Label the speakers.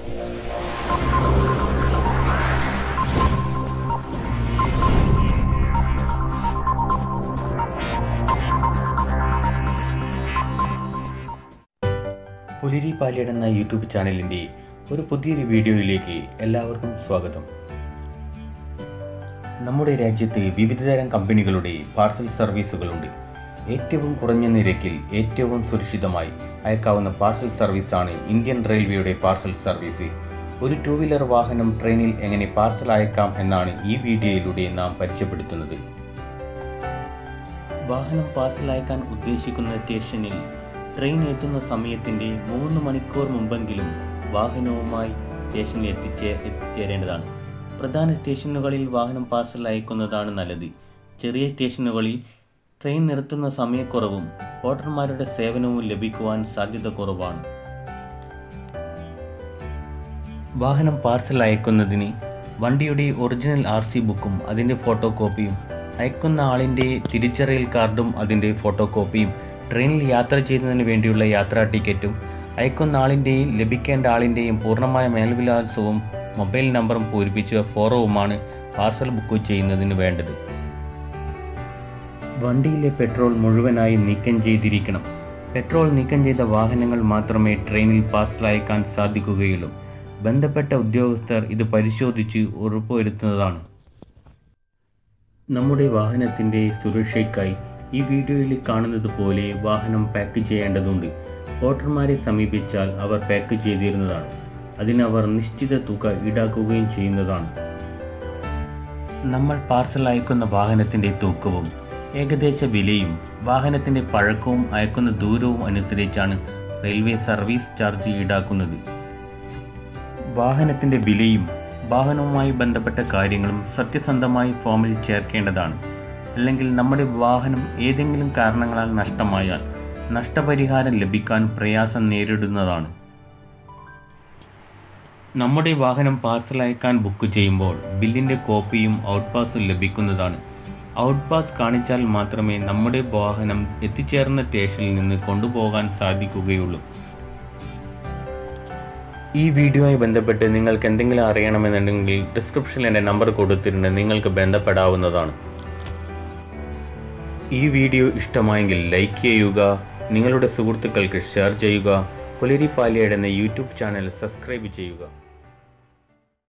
Speaker 1: പുലിരി പാലിയഡ് എന്ന യൂട്യൂബ് ചാനലിൻ്റെ ഒരു പുതിയൊരു വീഡിയോയിലേക്ക് എല്ലാവർക്കും സ്വാഗതം നമ്മുടെ രാജ്യത്ത് വിവിധതരം കമ്പനികളുടെ പാർസൽ സർവീസുകളുണ്ട് ഏറ്റവും കുറഞ്ഞ നിരക്കിൽ ഏറ്റവും സുരക്ഷിതമായി അയക്കാവുന്ന പാർസൽ സർവീസാണ് ഇന്ത്യൻ റെയിൽവേയുടെ പാർസൽ സർവീസ് ഒരു ടൂ വീലർ വാഹനം ട്രെയിനിൽ എങ്ങനെ പാർസൽ അയക്കാം എന്നാണ് ഈ വീഡിയോയിലൂടെ നാം പരിചയപ്പെടുത്തുന്നത് വാഹനം പാർസൽ അയക്കാൻ ഉദ്ദേശിക്കുന്ന സ്റ്റേഷനിൽ ട്രെയിൻ എത്തുന്ന സമയത്തിൻ്റെ മൂന്ന് മണിക്കൂർ മുമ്പെങ്കിലും വാഹനവുമായി സ്റ്റേഷനിൽ എത്തിച്ചേ എത്തിച്ചേരേണ്ടതാണ് പ്രധാന സ്റ്റേഷനുകളിൽ വാഹനം പാർസൽ അയക്കുന്നതാണ് നല്ലത് ചെറിയ സ്റ്റേഷനുകളിൽ ട്രെയിൻ നിർത്തുന്ന സമയക്കുറവും വോട്ടർമാരുടെ സേവനവും ലഭിക്കുവാൻ സാധ്യത കുറവാണ് വാഹനം പാർസൽ അയക്കുന്നതിന് വണ്ടിയുടെ ഒറിജിനൽ ആർ സി ബുക്കും അതിൻ്റെ ഫോട്ടോ കോപ്പിയും അയക്കുന്ന ആളിൻ്റെ തിരിച്ചറിയൽ കാർഡും അതിൻ്റെ ഫോട്ടോ കോപ്പിയും ട്രെയിനിൽ യാത്ര ചെയ്യുന്നതിന് വേണ്ടിയുള്ള യാത്രാ ടിക്കറ്റും അയക്കുന്ന ആളിൻ്റെയും ലഭിക്കേണ്ട ആളിൻ്റെയും പൂർണ്ണമായ മേൽവിലാസവും മൊബൈൽ നമ്പറും പൂരിപ്പിച്ച ഫോറവുമാണ് പാർസൽ ബുക്ക് ചെയ്യുന്നതിന് വേണ്ടത് വണ്ടിയിലെ പെട്രോൾ മുഴുവനായി നീക്കം ചെയ്തിരിക്കണം പെട്രോൾ നീക്കം ചെയ്ത വാഹനങ്ങൾ മാത്രമേ ട്രെയിനിൽ പാർസൽ അയക്കാൻ സാധിക്കുകയുള്ളൂ ബന്ധപ്പെട്ട ഉദ്യോഗസ്ഥർ ഇത് പരിശോധിച്ച് ഉറപ്പുവരുത്തുന്നതാണ് നമ്മുടെ വാഹനത്തിൻ്റെ സുരക്ഷയ്ക്കായി ഈ വീഡിയോയിൽ കാണുന്നത് പോലെ വാഹനം പാക്ക് ചെയ്യേണ്ടതുണ്ട് വോട്ടർമാരെ സമീപിച്ചാൽ അവർ പാക്ക് ചെയ്തിരുന്നതാണ് അതിനവർ നിശ്ചിത തുക ഈടാക്കുകയും ചെയ്യുന്നതാണ് നമ്മൾ പാർസൽ അയക്കുന്ന വാഹനത്തിൻ്റെ തൂക്കവും ഏകദേശ വിലയും വാഹനത്തിൻ്റെ പഴക്കവും അയക്കുന്ന ദൂരവും അനുസരിച്ചാണ് റെയിൽവേ സർവീസ് ചാർജ് ഈടാക്കുന്നത് വാഹനത്തിൻ്റെ വിലയും വാഹനവുമായി ബന്ധപ്പെട്ട കാര്യങ്ങളും സത്യസന്ധമായി ഫോമിൽ ചേർക്കേണ്ടതാണ് അല്ലെങ്കിൽ നമ്മുടെ വാഹനം ഏതെങ്കിലും കാരണങ്ങളാൽ നഷ്ടമായാൽ നഷ്ടപരിഹാരം ലഭിക്കാൻ പ്രയാസം നേരിടുന്നതാണ് നമ്മുടെ വാഹനം പാർസൽ അയക്കാൻ ബുക്ക് ചെയ്യുമ്പോൾ ബില്ലിൻ്റെ കോപ്പിയും ഔട്ട് പാസും ലഭിക്കുന്നതാണ് ഔട്ട് പാസ് കാണിച്ചാൽ മാത്രമേ നമ്മുടെ വാഹനം എത്തിച്ചേർന്ന സ്റ്റേഷനിൽ നിന്ന് കൊണ്ടുപോകാൻ സാധിക്കുകയുള്ളൂ ഈ വീഡിയോയുമായി ബന്ധപ്പെട്ട് നിങ്ങൾക്ക് എന്തെങ്കിലും അറിയണമെന്നുണ്ടെങ്കിൽ ഡിസ്ക്രിപ്ഷനിൽ എൻ്റെ നമ്പർ കൊടുത്തിട്ടുണ്ട് നിങ്ങൾക്ക് ബന്ധപ്പെടാവുന്നതാണ് ഈ വീഡിയോ ഇഷ്ടമായെങ്കിൽ ലൈക്ക് ചെയ്യുക നിങ്ങളുടെ സുഹൃത്തുക്കൾക്ക് ഷെയർ ചെയ്യുക പുലരി പാലിയഡ് എന്ന യൂട്യൂബ് ചാനൽ സബ്സ്ക്രൈബ് ചെയ്യുക